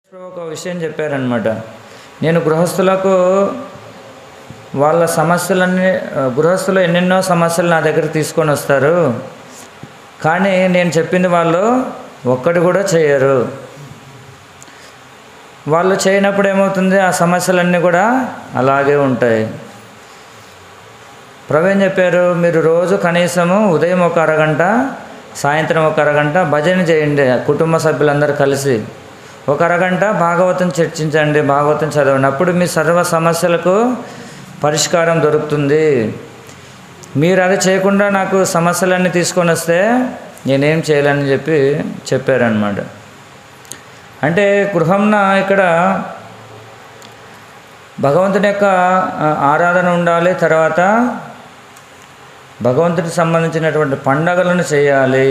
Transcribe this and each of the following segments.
ఒక విషయం చెప్పారనమాట నేను గృహస్థులకు వాళ్ళ సమస్యలన్నీ ఆ, గృహస్థులు ఎన్నెన్నో సమస్యలు నా దగ్గర తీసుకొని వస్తారు కానీ నేను చెప్పింది వాళ్ళు ఒక్కటి కూడా చేయరు వాళ్ళు చేయనప్పుడు ఏమవుతుంది ఆ సమస్యలన్నీ కూడా అలాగే ఉంటాయి ప్రవీణ్ చెప్పారు మీరు రోజు కనీసము ఉదయం ఒక అరగంట సాయంత్రం ఒక అరగంట భజన చేయండి కుటుంబ సభ్యులందరూ కలిసి ఒక అరగంట భాగవతం చర్చించండి భాగవతం చదవండి అప్పుడు మీ సర్వ సమస్యలకు పరిష్కారం దొరుకుతుంది మీరు అది చేయకుండా నాకు సమస్యలన్నీ తీసుకొని వస్తే నేనేం చేయలేని చెప్పి చెప్పారనమాట అంటే గృహంన ఇక్కడ భగవంతుని యొక్క ఆ, ఆరాధన ఉండాలి తర్వాత భగవంతుడికి సంబంధించినటువంటి పండగలను చేయాలి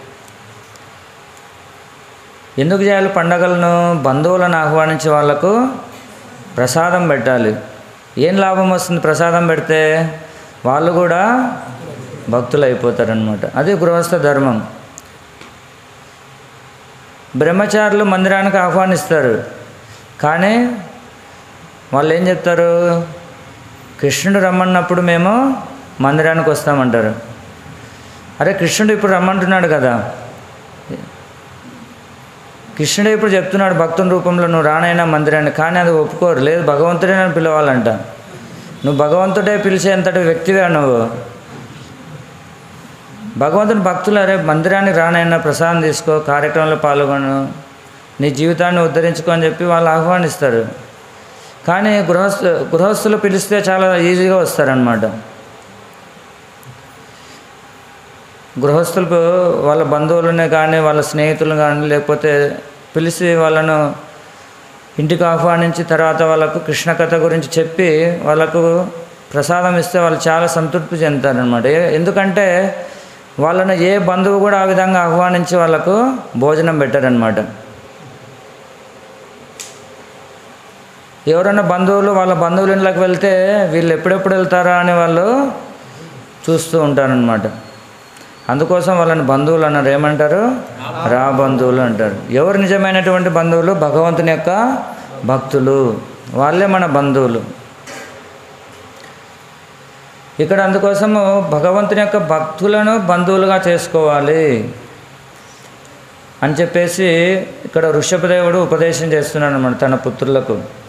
ఎందుకు చేయాలి పండగలను బంధువులను ఆహ్వానించి వాళ్ళకు ప్రసాదం పెట్టాలి ఏం లాభం వస్తుంది ప్రసాదం పెడితే వాళ్ళు కూడా భక్తులు అయిపోతారనమాట అది గృహస్థ ధర్మం బ్రహ్మచారులు మందిరానికి ఆహ్వానిస్తారు కానీ వాళ్ళు ఏం చెప్తారు కృష్ణుడు రమ్మన్నప్పుడు మేము మందిరానికి వస్తామంటారు అరే కృష్ణుడు ఇప్పుడు రమ్మంటున్నాడు కదా కృష్ణుడు ఇప్పుడు చెప్తున్నాడు భక్తుని రూపంలో నువ్వు రానైనా మందిరాన్ని కానీ అది ఒప్పుకోరు లేదు భగవంతుడే నన్ను పిలవాలంట నువ్వు భగవంతుడే పిలిచేంతటి వ్యక్తివే నువ్వు భగవంతుని భక్తులు అరే మందిరానికి రానైనా ప్రసాదం తీసుకో కార్యక్రమంలో పాల్గొను నీ జీవితాన్ని ఉద్ధరించుకో అని చెప్పి వాళ్ళు ఆహ్వానిస్తారు కానీ గృహస్థు గృహస్థులు పిలిస్తే చాలా ఈజీగా వస్తారనమాట గృహస్థులకు వాళ్ళ బంధువులనే కానీ వాళ్ళ స్నేహితులు కానీ లేకపోతే పిలిచి వాళ్ళను ఇంటికి ఆహ్వానించి తర్వాత వాళ్ళకు కృష్ణ కథ గురించి చెప్పి వాళ్ళకు ప్రసాదం ఇస్తే వాళ్ళు చాలా సంతృప్తి చెందుతారనమాట ఏ- ఎందుకంటే వాళ్ళను ఏ బంధువు కూడా ఆ విధంగా ఆహ్వానించి వాళ్ళకు భోజనం పెట్టారనమాట ఎవరైనా బంధువులు వాళ్ళ బంధువుల ఇంట్లోకి వెళ్తే వీళ్ళు ఎప్పుడెప్పుడు వెళ్తారా అని వాళ్ళు చూస్తూ ఉంటారనమాట అందుకోసం వాళ్ళని బంధువులు అన్నారు ఏమంటారు రా బంధువులు అంటారు ఎవరు నిజమైనటువంటి బంధువులు భగవంతుని యొక్క భక్తులు వాళ్ళే మన బంధువులు ఇక్కడ అందుకోసము భగవంతుని యొక్క భక్తులను బంధువులుగా చేసుకోవాలి అని చెప్పేసి ఇక్కడ ఋషభదేవుడు ఉపదేశం చేస్తున్నాడు అనమాట తన పుత్రులకు